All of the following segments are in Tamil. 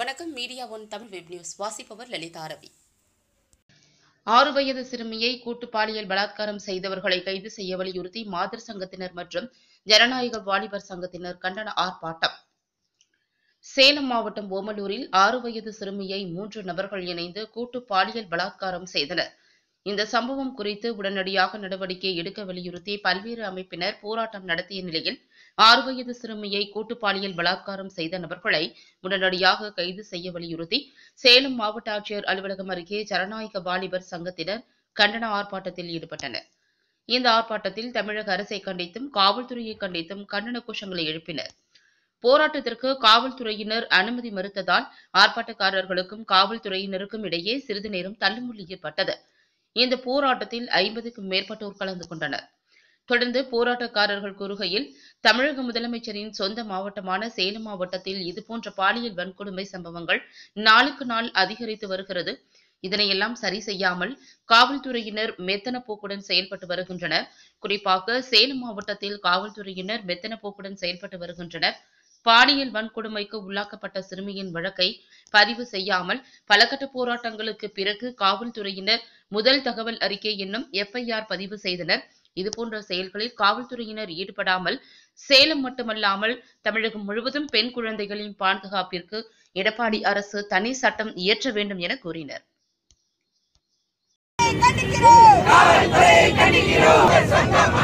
வணக்கம் media one Tamil web news வாசிப்பவர் லலிதா ரவி ஆறு வயது சிறுமியை கூட்டு பாலியல் பலாத்காரம் செய்தவர்களை கைது செய்ய வலியுறுத்தி மாதர் சங்கத்தினர் மற்றும் ஜனநாயக வாலிபர் சங்கத்தினர் கண்டன ஆர்ப்பாட்டம் சேலம் மாவட்டம் ஓமலூரில் ஆறு வயது சிறுமியை மூன்று நபர்கள் இணைந்து கூட்டு பாலியல் பலாத்காரம் செய்தனர் இந்த சம்பவம் குறித்து உடனடியாக நடவடிக்கை எடுக்க வலியுறுத்தி பல்வேறு அமைப்பினர் போராட்டம் நடத்திய நிலையில் ஆறு வயது சிறுமியை கூட்டு பாலியல் பலாத்காரம் செய்த நபர்களை உடனடியாக கைது செய்ய வலியுறுத்தி சேலம் மாவட்ட ஆட்சியர் அலுவலகம் அருகே ஜனநாயக வாலிபர் சங்கத்தினர் கண்டன ஆர்ப்பாட்டத்தில் ஈடுபட்டனர் இந்த ஆர்ப்பாட்டத்தில் தமிழக அரசை கண்டித்தும் காவல்துறையை கண்டித்தும் கண்டன கோஷங்களை எழுப்பினர் போராட்டத்திற்கு காவல்துறையினர் அனுமதி மறுத்ததால் ஆர்ப்பாட்டக்காரர்களுக்கும் காவல்துறையினருக்கும் இடையே சிறிது நேரம் தள்ளுமுள்ளி ஏற்பட்டது இந்த போராட்டத்தில் ஐம்பதுக்கும் மேற்பட்டோர் கலந்து கொண்டனர் தொடர்ந்து போராட்டக்காரர்கள் கூறுகையில் தமிழக முதலமைச்சரின் சொந்த மாவட்டமான சேலம் மாவட்டத்தில் இதுபோன்ற பாலியல் வன்கொடுமை சம்பவங்கள் நாளுக்கு நாள் அதிகரித்து வருகிறது இதனையெல்லாம் சரி செய்யாமல் காவல்துறையினர் மெத்தன போக்குடன் செயல்பட்டு வருகின்றனர் குறிப்பாக சேலம் மாவட்டத்தில் காவல்துறையினர் மெத்தன போக்குடன் செயல்பட்டு வருகின்றனர் பாலியல் வன்கொடுமைக்கு உள்ளாக்கப்பட்ட சிறுமியின் வழக்கை பதிவு செய்யாமல் பலகட்ட போராட்டங்களுக்கு பிறகு காவல்துறையினர் முதல் தகவல் அறிக்கை என்னும் எஃப்ஐஆர் பதிவு செய்தனர் இதுபோன்ற செயல்களில் காவல்துறையினர் ஈடுபடாமல் சேலம் மட்டுமல்லாமல் தமிழகம் முழுவதும் பெண் குழந்தைகளின் பாதுகாப்பிற்கு எடப்பாடி அரசு தனி சட்டம் இயற்ற வேண்டும் என கூறினர் கண்டிக்கிறோம் ஆய்வு சங்கம்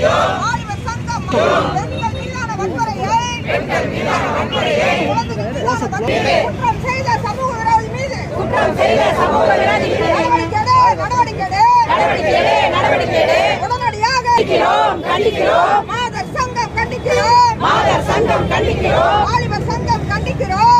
பெண்கள் மீதான வன்முறையை குழந்தைகள் மீதான வன்முறையை குற்றம் செய்த சமூக விரோதி மீது குற்றம் செய்த சமூக விரோதி மீது நடவடிக்கை எடு, நடவடிக்கை எடு. நடவடிக்கை எடு. உடனடியாக கண்டிக்கிறோம் கண்டிக்கிறோம் மாதர் சங்கம் கண்டிக்கிறோம் மாதர் சங்கம் கண்டிக்கிறோம் வாலிபர் சங்கம் கண்டிக்கிறோம்